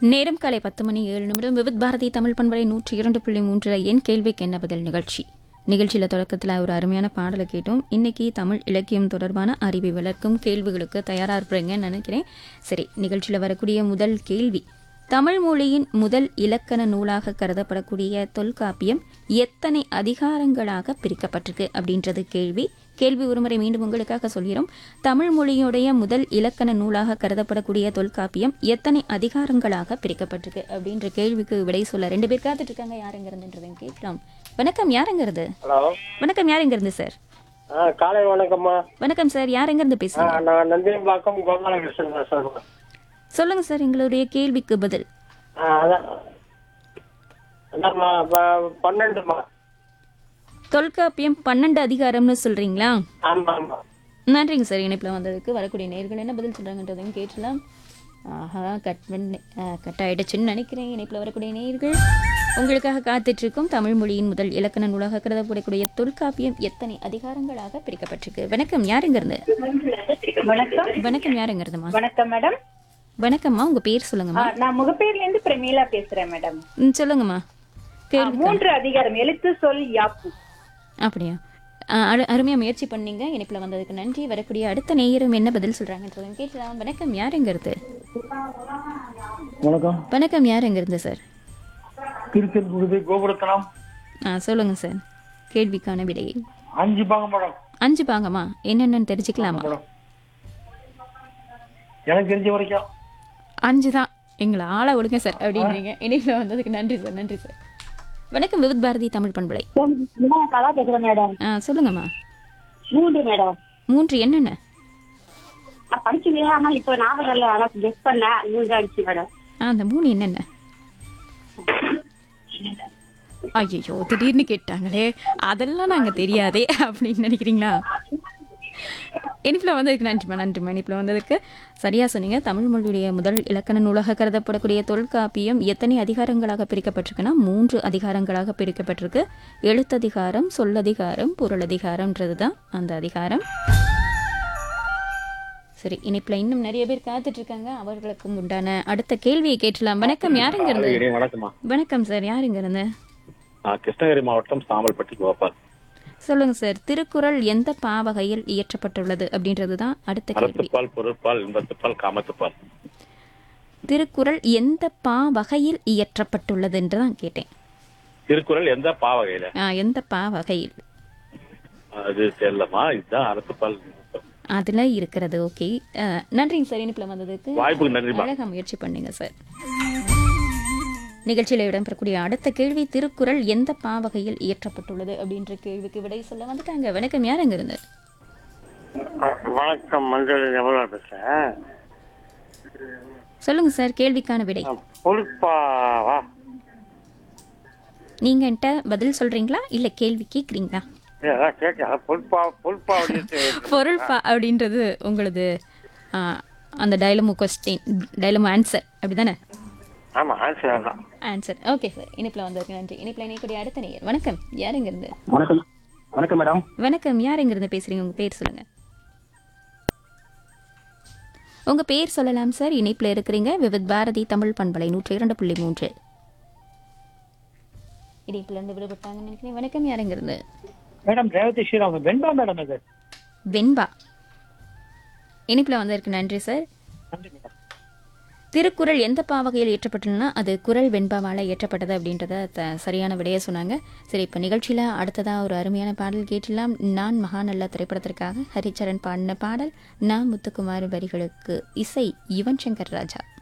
நேரம் காலை பத்து மணி ஏழு நிமிடம் விவித் பாரதி தமிழ் பண்பலை நூற்றி இரண்டு புள்ளி மூன்றுல என் கேள்விக்கு என்ன பதில் நிகழ்ச்சி நிகழ்ச்சியில் தொடக்கத்தில் ஒரு அருமையான பாடலை கேட்டோம் இன்னைக்கு தமிழ் இலக்கியம் தொடர்பான அறிவை வளர்க்கும் கேள்விகளுக்கு தயாராக இருப்பீங்கன்னு நினைக்கிறேன் சரி நிகழ்ச்சியில் வரக்கூடிய முதல் கேள்வி தமிழ் மொழியின் முதல் இலக்கண நூலாக கருதப்படக்கூடிய தொல்காப்பியம் எத்தனை அதிகாரங்களாக பிரிக்கப்பட்டிருக்கு அப்படின்றது கேள்வி கேள்வி ஒருமுறை மீண்டும் உங்களுக்காக சொல்கிறோம் தமிழ் மொழியுடைய முதல் இலக்கண நூலாக கருதப்படக்கூடிய தொல்காப்பியம் எத்தனை அதிகாரங்களாக பிரிக்கப்பட்டிருக்கு அப்படின்ற கேள்விக்கு விடை சொல்ல ரெண்டு பேர் காத்துட்டு இருக்காங்க யாருங்கிறதுன்றதையும் கேட்கலாம் வணக்கம் யாருங்கிறது ஹலோ வணக்கம் யாருங்கிறது சார் ஆ காலை வணக்கம்மா வணக்கம் சார் யாருங்கிறது ஆ, பேசுறீங்க நான் நந்தியம்பாக்கம் கோபாலகிருஷ்ணன் பேசுறேன் சொல்லுங்க சார் எங்களுடைய கேள்விக்கு பதில் ஆ, அதான் அதாம்மா ப- பன்னெண்டுமா தொல்காப்பியம் பன்னெண்டு அதிகாரம்னு சொல்றீங்களா ஆமா ஆமா நன்றிங்க சார் இணைப்பில் வந்ததுக்கு வரக்கூடிய நேர்கள் என்ன பதில் சொல்கிறாங்கன்றதையும் கேட்டலாம் ஆஹா கட் பண்ணி கட் ஆகிடுச்சுன்னு நினைக்கிறேன் இணைப்பில் வரக்கூடிய நேர்கள் உங்களுக்காக காத்துட்ருக்கும் தமிழ் மொழியின் முதல் இலக்கண நூலாக கருதப்படக்கூடிய தொல்காப்பியம் எத்தனை அதிகாரங்களாக பிரிக்கப்பட்டிருக்கு வணக்கம் யாருங்கிறது வணக்கம் வணக்கம் யாருங்கிறதுமா வணக்கம் மேடம் வணக்கம்மா உங்கள் பேர் சொல்லுங்கம்மா ஆ, நான் முகப்பேர்ல இருந்து பிரமீளா பேசுறேன் மேடம் ம் சொல்லுங்கம்மா ஆ, கேள்வி மூன்று அதிகாரம் எழுத்து சொல் யாப்பு அப்படியா அருமையாக முயற்சி பண்ணீங்க இணைப்பில் வந்ததுக்கு நன்றி வரக்கூடிய அடுத்த நேயரும் என்ன பதில் சொல்கிறாங்கன்றதையும் கேட்கலாம் வணக்கம் யாருங்கிறது வணக்கம் வணக்கம் யாருங்கிறது சார் திருச்செந்தூர் கோபுரத்தனம் ஆ சொல்லுங்க சார் கேள்விக்கான விடையை அஞ்சு பாகம் மேடம் அஞ்சு பாங்கம்மா என்னென்னு தெரிஞ்சுக்கலாமா மேடம் எனக்கு தெரிஞ்ச வரைக்கும் அஞ்சு தான் எங்களை ஆளை விடுங்க சார் அப்படின்றீங்க இணைப்பில் வந்ததுக்கு நன்றி சார் நன்றி சார் வணக்கம் விவித் பாரதி தமிழ் பண்பலை கலா பேசுறேன் மேடம் ஆ சொல்லுங்கம்மா மூன்று மேடம் மூன்று என்னென்ன நான் படிச்சுவேன் ஆனா இப்ப ஞாபகம் இல்ல ஆனா கெஸ் பண்ணேன் மூன்று அடிச்சு மேடம் ஆ அந்த மூணு என்னென்ன ஐயோ திடீர்னு கேட்டாங்களே அதெல்லாம் நாங்கள் தெரியாதே அப்படின்னு நினைக்கிறீங்களா இனிப்பில் வந்ததுக்கு நன்றிம்மா நன்றிம்மா இனிப்பில் வந்ததுக்கு சரியாக சொன்னீங்க தமிழ் மொழியுடைய முதல் இலக்கண நூலாக கருதப்படக்கூடிய தொல்காப்பியம் எத்தனை அதிகாரங்களாக பிரிக்கப்பட்டிருக்குன்னா மூன்று அதிகாரங்களாக பிரிக்கப்பட்டிருக்கு எழுத்ததிகாரம் சொல்லதிகாரம் பொருளதிகாரம்ன்றது தான் அந்த அதிகாரம் சரி இனிப்பில் இன்னும் நிறைய பேர் காத்துட்டு இருக்காங்க அவர்களுக்கும் உண்டான அடுத்த கேள்வியை கேட்டலாம் வணக்கம் யாருங்க இருந்து இடி வணக்கம்மா வணக்கம் சார் யாருங்க இருந்து நான் கிருஷ்ணகிரி மாவட்டம் சாம்பல்பட்டி கோபால் சொல்லுங்க சார் திருக்குறள் எந்த பாவகையில் இயற்றப்பட்டுள்ளது அப்படின்றது தான் அடுத்த கேள்வி அறத்துப்பால் பொருட்பால் இன்பத்துப்பால் காமத்துப்பால் திருக்குறள் எந்த பா வகையில் இயற்றப்பட்டுள்ளது என்று தான் கேட்டேன் திருக்குறள் எந்த பாவகையில ஆ, எந்த பா வகையில் அது தெரியலமா இதுதான் அறத்துப்பால் அதுல இருக்கிறது ஓகே நன்றிங்க சார் இனிப்பில் வந்ததுக்கு வாய்ப்புக்கு நன்றிமா அழகா முயற்சி பண்ணீங்க சார் நிகழ்ச்சியில் இடம்பெறக்கூடிய அடுத்த கேள்வி திருக்குறள் எந்த பாவகையில் இயற்றப்பட்டுள்ளது அப்படின்ற கேள்விக்கு விடை சொல்ல வந்துட்டாங்க வணக்கம் யாருங்க இருந்து வணக்கம் மஞ்சள் எவ்வளோ பேசுறேன் சொல்லுங்க சார் கேள்விக்கான விடை பொறுப்பாவா நீங்க என்கிட்ட பதில் சொல்றீங்களா இல்ல கேள்வி கேக்குறீங்களா அதான் கேட்க பொறுப்பா பொறுப்பா அப்படின்னு பொருள் பா அப்படின்றது உங்களது ஆ, அந்த டைலமோ கொஸ்டின் டைலமோ ஆன்சர் அப்படிதானே ஆமா ஆன்சர் தான் ஆன்சர் ஓகே சார் இனிப்பில் வந்திருக்கு நன்றி இனிப்பில் இணைக்கூடிய அடுத்த நேயர் வணக்கம் யாருங்க இருந்து வணக்கம் வணக்கம் மேடம் வணக்கம் யாருங்க இருந்து பேசுறீங்க உங்க பேர் சொல்லுங்க உங்க பேர் சொல்லலாம் சார் இணைப்பில் இருக்கிறீங்க விவித் பாரதி தமிழ் பண்பலை நூற்றி இரண்டு புள்ளி மூன்று இணைப்புல இருந்து விடுபட்டாங்கன்னு நினைக்கிறேன் வணக்கம் யாருங்க இருந்து மேடம் ரேவதி ஸ்ரீராம் வெண்பா மேடம் இது வெண்பா இனிப்பில் வந்திருக்கு நன்றி சார் நன்றி மேடம் திருக்குறள் எந்த பாவகையில் இயற்றப்பட்டுள்ளனா அது குறள் வெண்பாவால் இயற்றப்பட்டது அப்படின்றத த சரியான விடையை சொன்னாங்க சரி இப்போ நிகழ்ச்சியில் அடுத்ததாக ஒரு அருமையான பாடல் கேட்டலாம் நான் மகாநல்ல திரைப்படத்திற்காக ஹரிச்சரன் பாடின பாடல் நான் முத்துக்குமார் வரிகளுக்கு இசை யுவன் சங்கர் ராஜா